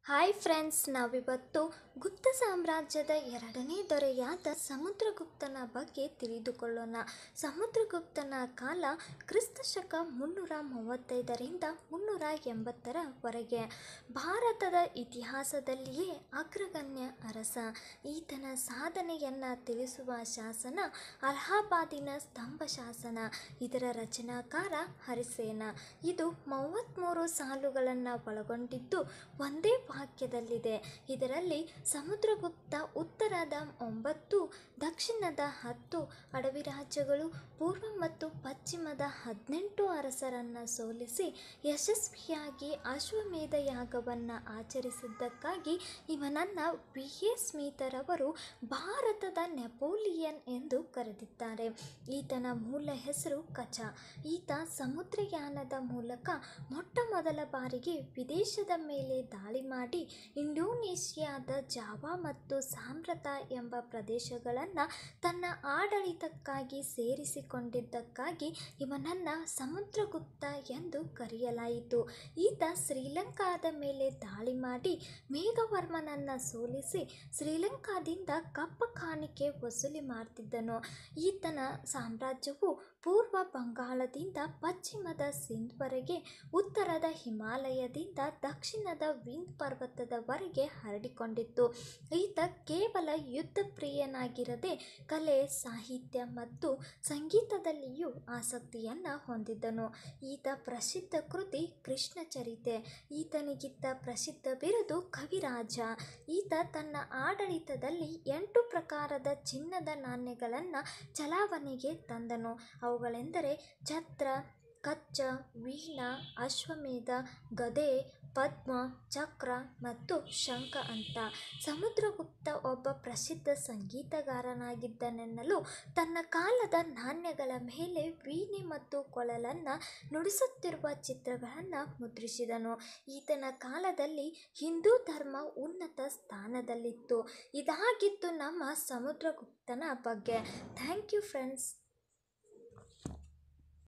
hi friends ನಾವಿವತ್ತು ಗುಪ್ತ ಸಾಮ್ರಾಜ್ಯದ ಎರಡನೇ ದೊರೆಯಾದ ಸಮುದ್ರಗುಪ್ತನ ಬಗ್ಗೆ ತಿಳಿದುಕೊಳ್ಳೋಣ ಸಮುದ್ರಗುಪ್ತನ ಕಾಲ ಕ್ರಿಸ್ತ ಶಕ ಮುನ್ನೂರ ಮೂವತ್ತೈದರಿಂದ ಮುನ್ನೂರ ಎಂಬತ್ತರವರೆಗೆ ಭಾರತದ ಇತಿಹಾಸದಲ್ಲಿಯೇ ಅಗ್ರಗಣ್ಯ ಅರಸ ಈತನ ಸಾಧನೆಯನ್ನು ತಿಳಿಸುವ ಶಾಸನ ಅಲಹಾಬಾದಿನ ಸ್ತಂಭ ಶಾಸನ ಇದರ ರಚನಾಕಾರ ಹರಿಸೇನ ಇದು ಮೂವತ್ತ್ಮೂರು ಸಾಲುಗಳನ್ನು ಒಳಗೊಂಡಿದ್ದು ಒಂದೇ ವಾಕ್ಯದಲ್ಲಿದೆ ಇದರಲ್ಲಿ ಸಮುದ್ರಗುಪ್ತ ಉತ್ತರದ ಒಂಬತ್ತು ದಕ್ಷಿಣದ ಹತ್ತು ಅಡವಿ ರಾಜ್ಯಗಳು ಪೂರ್ವ ಮತ್ತು ಪಶ್ಚಿಮದ ಹದಿನೆಂಟು ಅರಸರನ್ನು ಸೋಲಿಸಿ ಯಶಸ್ವಿಯಾಗಿ ಅಶ್ವಮೇಧ ಯಾಗವನ್ನು ಆಚರಿಸಿದ್ದಕ್ಕಾಗಿ ಇವನನ್ನು ವಿ ಎ ಸ್ಮಿತರವರು ಭಾರತದ ನೆಪೋಲಿಯನ್ ಎಂದು ಕರೆದಿದ್ದಾರೆ ಈತನ ಮೂಲ ಹೆಸರು ಕಚ ಈತ ಸಮುದ್ರಯಾನದ ಮೂಲಕ ಮೊಟ್ಟ ಮೊದಲ ಬಾರಿಗೆ ವಿದೇಶದ ಮೇಲೆ ದಾಳಿ ಮಾಡಿ ಇಂಡೋನೇಷ್ಯಾದ ಜಾವಾ ಮತ್ತು ಸಾಮ್ರತ ಎಂಬ ಪ್ರದೇಶಗಳನ್ನು ತನ್ನ ಆಡಳಿತಕ್ಕಾಗಿ ಸೇರಿಸಿಕೊಂಡಿದ್ದಕ್ಕಾಗಿ ಇವನನ್ನು ಸಮುದ್ರಗುಪ್ತ ಎಂದು ಕರೆಯಲಾಯಿತು ಈತ ಶ್ರೀಲಂಕಾದ ಮೇಲೆ ದಾಳಿ ಮಾಡಿ ಮೇಘವರ್ಮನನ್ನು ಸೋಲಿಸಿ ಶ್ರೀಲಂಕಾದಿಂದ ಕಪ್ಪ ಕಾಣಿಕೆ ವಸೂಲಿ ಮಾಡ್ತಿದ್ದನು ಈತನ ಸಾಮ್ರಾಜ್ಯವು ಪೂರ್ವ ಬಂಗಾಳದಿಂದ ಪಶ್ಚಿಮದ ಸಿಂಧ್ವರೆಗೆ ಉತ್ತರದ ಹಿಮಾಲಯದಿಂದ ದಕ್ಷಿಣದ ವಿಂದ್ ಪರ್ವತದವರೆಗೆ ಹರಡಿಕೊಂಡಿತ್ತು ಈತ ಕೇವಲ ಯುದ್ಧ ಪ್ರಿಯನಾಗಿರದೆ ಕಲೆ ಸಾಹಿತ್ಯ ಮತ್ತು ಸಂಗೀತದಲ್ಲಿಯೂ ಆಸಕ್ತಿಯನ್ನು ಹೊಂದಿದ್ದನು ಈತ ಪ್ರಸಿದ್ಧ ಕೃತಿ ಕೃಷ್ಣ ಚರಿತೆ ಈತನಿಗಿದ್ದ ಪ್ರಸಿದ್ಧ ಬಿರುದು ಕವಿರಾಜ ಈತ ತನ್ನ ಆಡಳಿತದಲ್ಲಿ ಎಂಟು ಪ್ರಕಾರದ ಚಿನ್ನದ ನಾಣ್ಯಗಳನ್ನು ಚಲಾವಣೆಗೆ ತಂದನು ಅವುಗಳೆಂದರೆ ಛತ್ರ ಕಚ್ಚ ವೀಣ ಅಶ್ವಮೇಧ ಗದೆ ಪದ್ಮ ಚಕ್ರ ಮತ್ತು ಶಂಖ ಅಂತ ಸಮುದ್ರಗುಪ್ತ ಒಬ್ಬ ಪ್ರಸಿದ್ಧ ಸಂಗೀತಗಾರನಾಗಿದ್ದನೆನ್ನಲು ತನ್ನ ಕಾಲದ ನಾಣ್ಯಗಳ ಮೇಲೆ ವೀಣೆ ಮತ್ತು ಕೊಳಲನ್ನು ನುಡಿಸುತ್ತಿರುವ ಚಿತ್ರಗಳನ್ನು ಮುದ್ರಿಸಿದನು ಈತನ ಕಾಲದಲ್ಲಿ ಹಿಂದೂ ಧರ್ಮ ಉನ್ನತ ಸ್ಥಾನದಲ್ಲಿತ್ತು ಇದಾಗಿತ್ತು ನಮ್ಮ ಸಮುದ್ರಗುಪ್ತನ ಬಗ್ಗೆ ಥ್ಯಾಂಕ್ ಯು ಫ್ರೆಂಡ್ಸ್